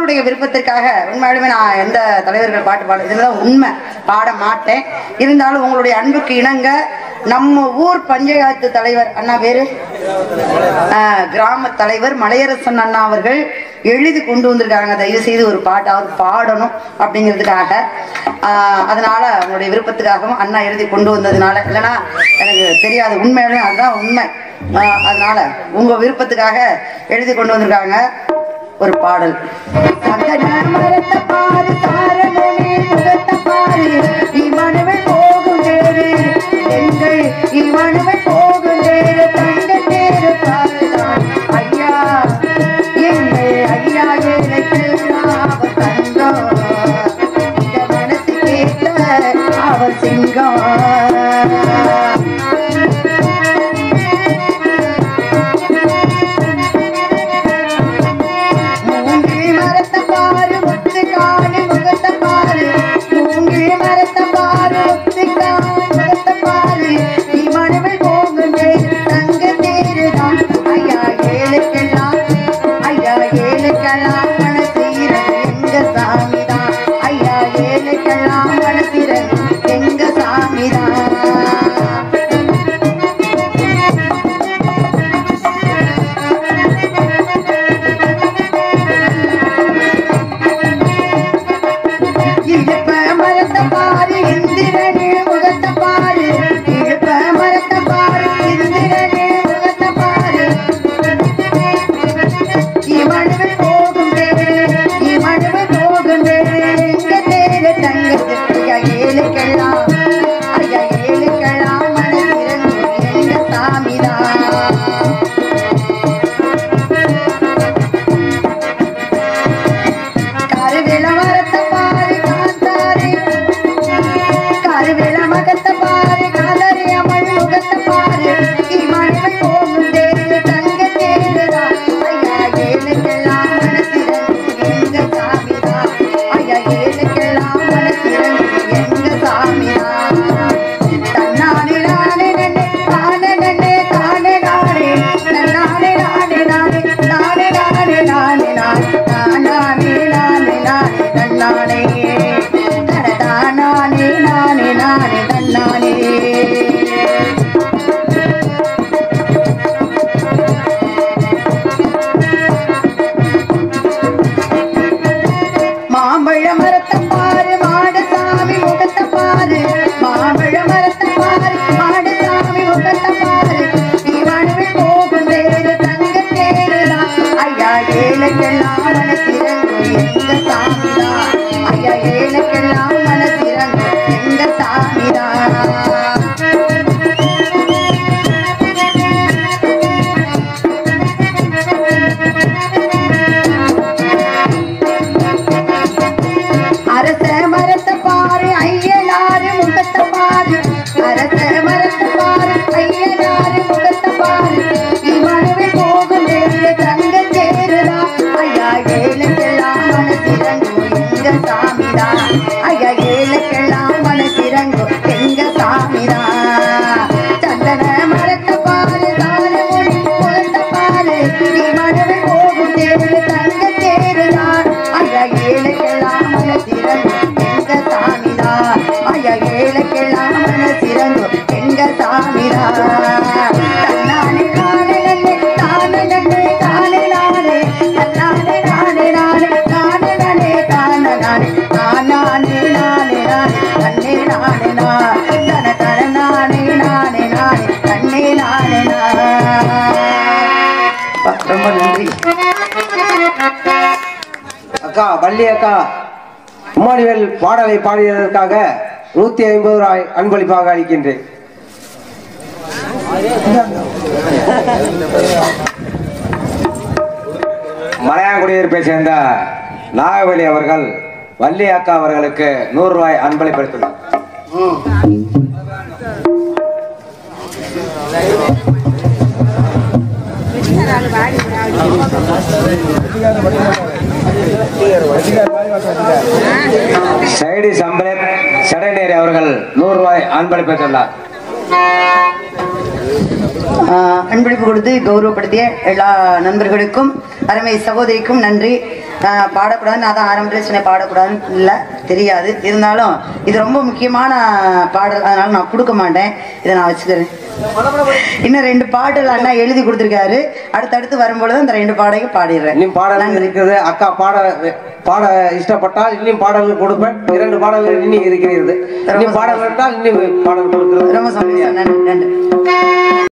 எல்லோருடைய விருப்பத்திற்காக உண்மையாலுமே நான் எந்த தலைவர்கள் பாட்டு பாட இதுலதான் உண்மை பாட மாட்டேன் இருந்தாலும் உங்களுடைய அன்புக்கு இணங்க நம்ம ஊர் பஞ்சாயத்து தலைவர் அண்ணா பேரு ஆஹ், கிராம தலைவர் மலையரசன் அண்ணா அவர்கள் எழுதி கொண்டு வந்திருக்காங்க தயவு செய்து ஒரு பாட்டு அவர் பாடணும் அப்படிங்கிறதுக்காக ஆஹ், அதனால அவங்களுடைய விருப்பத்துக்காகவும் அண்ணா எழுதி கொண்டு வந்ததுனால இல்லைன்னா எனக்கு தெரியாது உண்மையாலுமே அதுதான் உண்மை ஆஹ், அதனால உங்க விருப்பத்துக்காக எழுதி கொண்டு வந்திருக்காங்க ஒரு பாடல் சந்தன மரத்த பாரு தாரமுனி முகத்த பாரு இவனுவை போகும் நேரு எங்கள் இவனுவை போகும் நேரு தங்க நேரு பாருதான் ஐயா எங்கள் ஐயா எனக்கு அவர் தங்கம் இந்த மனசு கேட்ட அவர் சிங்கம் மூங்கில் மரத்த பாரு முத்து காணி முகத்த பாரு மூங்கில் மரத்த பாரு முத்து காணி முகத்த பாரு இவனுவை போகுமே தங்க தேருதான் ஐயா ஏழுக்கெல்லாம் ஐயா ஏழுக்கெல்லாம் மனசீரன் எங்க சாமிதான் ஐயா ஏழுக்கெல்லாம் மனசீரன் எங்க சாமிதான் இழுப்ப மரத்த பாரு இந்திரனே முகத்த பாரு இழுப்ப மரத்த பாரு இந்திரனே முகத்த பாரு இவனுவை போகும் தேரு இவனுவை போகும் தேரு எங்க தேரு தங்கத்து ஐயா ஏழுக்கெல்லாம் ஐயா ஏழுக்கெல்லாம் மனதிறங்கு எங்க சாமிதான் கருவில மரத்த பாரு காத்தாரி கருவில மகத்த பாரு காதரி அமள் முகத்த பாரு இமணிவை போகும் தேரு தங்க தேருதான் ஐயா ஏழுக்கெல்லாம் மனசிறங்கு எங்க சாமிதான் ஐயா ஏழுக்கெல்லாம் மனசிறங்கு எங்க சாமிதான் தன்னானே நானே நன்னே தானே நன்னே தானே நானே தன்னானே நானே நானே நானே நானே நானே நானே தானானே நானே நானே தன்னானே தனதானானே நானே நானே தன்னானே மாம்பழ மரத்த பாரு மாடசாமி முகத்த பாரு மாம்பழ மரத்த பாரு மாடசாமி முகத்த பாரு இவனுவை போகும் வேறு தங்க தேருதான் ஐயா ஏழுக்கெல்லாம் மனசிறங்கு எங்க சாமிதான் ஐயா ஏழுக்கெல்லாம் மனசிறங்கு எங்க சாமிதான் அரச மரத்த பாரு ஐயனாரு முகத்த பாரு அரச மரத்த பாரு ஐயனாரு முகத்த பாரு இவனுவை போகும் நேரு தங்க தேருதா ஐயா ஏழுக்கெல்லாம் மனசிறங்கு எங்க சாமிதா ஐயா ஏழுக்கெல்லாம் மனசிறங்கு எங்க சாமிதா சந்தன மரத்த பாரு தானமுனி முகத்த பாரு இவனுவை போகும் நேரு தங்க தேருதான் ஐயா ஏழுக்கெல்லாம் மனசிறங்கு எங்க சாமிதா ஐயா ஏழுக்கெல்லாம் மனசிறங்கு எங்க சாமிதா தன்னானே நானே நன்னே தானே நன்னே தானே நானே தன்னானே நானே நானே தானே நனே தானே நானே நானே நானே நானே தன்னே நானே நா தன தன நானே நானே நானே தன்னே நானே நா ரொம்ப நன்றி அக்கா வள்ளி அக்கா உமானிவேல் பாடலை பாடியதற்காக நூத்தி ஐம்பது ரூபாய் அன்பளிப்பாக அளிக்கின்றேன் மலையாங்குடியிருப்பை சேர்ந்த நாகவலி அவர்கள் வள்ளி அக்கா அவர்களுக்கு நூறு ரூபாய் அன்பளிப்படுத்துள்ளார் சைடி சம்பளத் சடநேரி அவர்கள் நூறு ரூபாய் அன்பளிப்பளித்துள்ளார் ஆஹ் அன்பளிப்பு கொடுத்து கௌரவப்படுத்திய எல்லா நண்பர்களுக்கும் அருமை சகோதரிக்கும் நன்றி ஆஹ் பாடக்கூடாதுன்னு அதான் ஆரம்பத்தில் சொன்னேன் பாடக்கூடாதுன்னு இல்லை தெரியாது இருந்தாலும் இது ரொம்ப முக்கியமான பாடல் அதனால நான் கொடுக்க மாட்டேன் இதை நான் வச்சுக்கிறேன் இன்னும் ரெண்டு பாடல் அண்ணா எழுதி கொடுத்துருக்காரு அடுத்தடுத்து வரும்பொழுது அந்த ரெண்டு பாடையும் பாடிடுறேன் இன்னும் பாடல்கள் இருக்கிறது அக்கா பாட பாட இஷ்டப்பட்டால் இன்னும் பாடல்கள் கொடுப்பேன் இரண்டு பாடல்கள் இன்னும் இருக்கிறது இன்னும் பாடல் இருந்தால் இன்னும் பாடல் கொடுக்கிறது ரொம்ப சந்தோஷம் நன்றி நன்றி